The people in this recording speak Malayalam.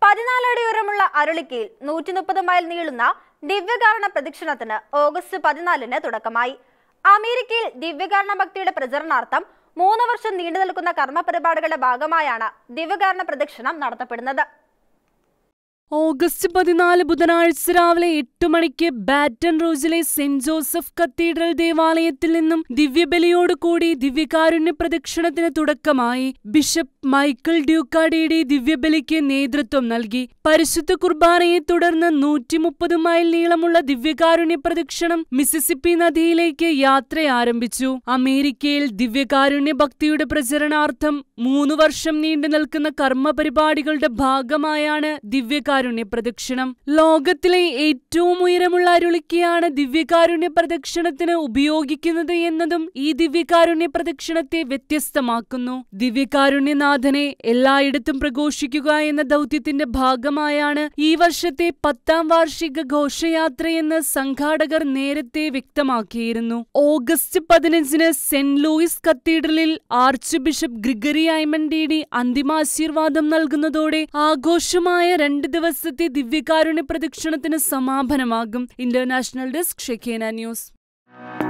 പതിനാലടി ഉയരമുള്ള അരുളിക്കയിൽ നൂറ്റി മുപ്പത് മൈൽ നീളുന്ന ദിവ്യകാരണ പ്രദക്ഷിണത്തിന് ഓഗസ്റ്റ് പതിനാലിന് തുടക്കമായി അമേരിക്കയിൽ ദിവ്യകാരണ ഭക്തിയുടെ പ്രചരണാർത്ഥം മൂന്ന് വർഷം നീണ്ടു നിൽക്കുന്ന കർമ്മ പരിപാടികളുടെ ഭാഗമായാണ് ദിവ്യകാരണ പ്രദക്ഷിണം നടത്തപ്പെടുന്നത് ഓഗസ്റ്റ് പതിനാല് ബുധനാഴ്ച രാവിലെ എട്ട് മണിക്ക് ബാറ്റൺ റൂജിലെ സെന്റ് ജോസഫ് കത്തീഡ്രൽ ദേവാലയത്തിൽ നിന്നും ദിവ്യബലിയോട് കൂടി ദിവ്യകാരുണ്യ പ്രദക്ഷിണത്തിന് തുടക്കമായി ബിഷപ്പ് മൈക്കിൾ ഡ്യൂക്കാഡിയുടെ ദിവ്യബലിക്ക് നേതൃത്വം നൽകി പരിശുദ്ധ കുർബാനയെ തുടർന്ന് നൂറ്റി മുപ്പത് മൈൽ നീളമുള്ള ദിവ്യകാരുണ്യ പ്രദക്ഷിണം മിസിസിപ്പി നദിയിലേക്ക് യാത്ര ആരംഭിച്ചു അമേരിക്കയിൽ ദിവ്യകാരുണ്യ ഭക്തിയുടെ പ്രചരണാർത്ഥം മൂന്ന് വർഷം നീണ്ടു നിൽക്കുന്ന കർമ്മ പരിപാടികളുടെ ഭാഗമായാണ് ദിവ്യകാരുണ്യ പ്രദക്ഷിണം ലോകത്തിലെ ഏറ്റവും ഉയരമുള്ള അരുളിക്കയാണ് ദിവ്യകാരുണ്യ പ്രദക്ഷിണത്തിന് ഉപയോഗിക്കുന്നത് എന്നതും ഈ ദിവ്യകാരുണ്യ പ്രദക്ഷിണത്തെ വ്യത്യസ്തമാക്കുന്നു ദിവ്യകാരുണ്യനാഥനെ എല്ലായിടത്തും പ്രഘോഷിക്കുക എന്ന ദൗത്യത്തിന്റെ ഭാഗമായാണ് ഈ വർഷത്തെ പത്താം വാർഷിക ഘോഷയാത്രയെന്ന് സംഘാടകർ നേരത്തെ വ്യക്തമാക്കിയിരുന്നു ഓഗസ്റ്റ് പതിനഞ്ചിന് സെന്റ് ലൂയിസ് കത്തീഡ്രലിൽ ആർച്ച് ബിഷപ്പ് ഗ്രിഗറി ഐമൻഡിയുടെ അന്തിമാശീർവാദം നൽകുന്നതോടെ ആഘോഷമായ രണ്ട് ദിവസത്തെ ദിവ്യകാരുണ്യ പ്രദക്ഷിണത്തിന് സമാപനമാകും ഇന്റർനാഷണൽ ഡെസ്ക് ഷെക്കേന ന്യൂസ്